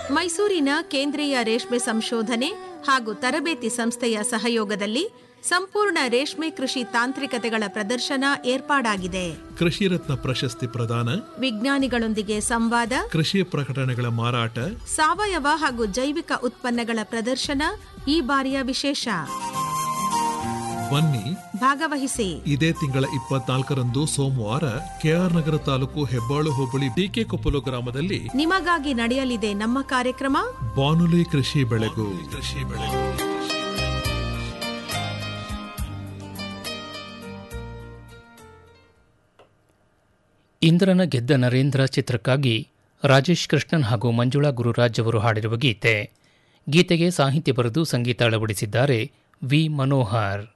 ಮೈಸೂರಿನ ಕೇಂದ್ರೀಯ ರೇಷ್ಮೆ ಸಂಶೋಧನೆ ಹಾಗೂ ತರಬೇತಿ ಸಂಸ್ಥೆಯ ಸಹಯೋಗದಲ್ಲಿ ಸಂಪೂರ್ಣ ರೇಷ್ಮೆ ಕೃಷಿ ತಾಂತ್ರಿಕತೆಗಳ ಪ್ರದರ್ಶನ ಏರ್ಪಾಡಾಗಿದೆ ಕೃಷಿ ರತ್ನ ಪ್ರಶಸ್ತಿ ಪ್ರದಾನ ವಿಜ್ಞಾನಿಗಳೊಂದಿಗೆ ಸಂವಾದ ಕೃಷಿ ಪ್ರಕಟಣೆಗಳ ಮಾರಾಟ ಸಾವಯವ ಹಾಗೂ ಜೈವಿಕ ಉತ್ಪನ್ನಗಳ ಪ್ರದರ್ಶನ ಈ ಬಾರಿಯ ವಿಶೇಷ ಬನ್ನಿ ಭಾಗವಹಿಸಿ ಇದೇ ತಿಂಗಳ ಇಪ್ಪತ್ನಾಲ್ಕರಂದು ಸೋಮವಾರ ಕೆಆರ್ ನಗರ ತಾಲೂಕು ಹೆಬ್ಬಾಳು ಹೋಬಳಿ ಡಿಕೆ ಕೊಪ್ಪಲು ಗ್ರಾಮದಲ್ಲಿ ನಿಮಗಾಗಿ ನಡೆಯಲಿದೆ ನಮ್ಮ ಕಾರ್ಯಕ್ರಮ ಬಾನುಲಿ ಕೃಷಿ ಬೆಳೆಗು ಕೃಷಿ ಬೆಳೆಗು ಇಂದ್ರನ ಗೆದ್ದ ನರೇಂದ್ರ ಚಿತ್ರಕ್ಕಾಗಿ ರಾಜೇಶ್ ಕೃಷ್ಣನ್ ಹಾಗೂ ಮಂಜುಳಾ ಗುರುರಾಜ್ ಅವರು ಹಾಡಿರುವ ಗೀತೆ ಗೀತೆಗೆ ಸಾಹಿತ್ಯ ಬರೆದು ಸಂಗೀತ ಅಳವಡಿಸಿದ್ದಾರೆ ವಿ ಮನೋಹರ್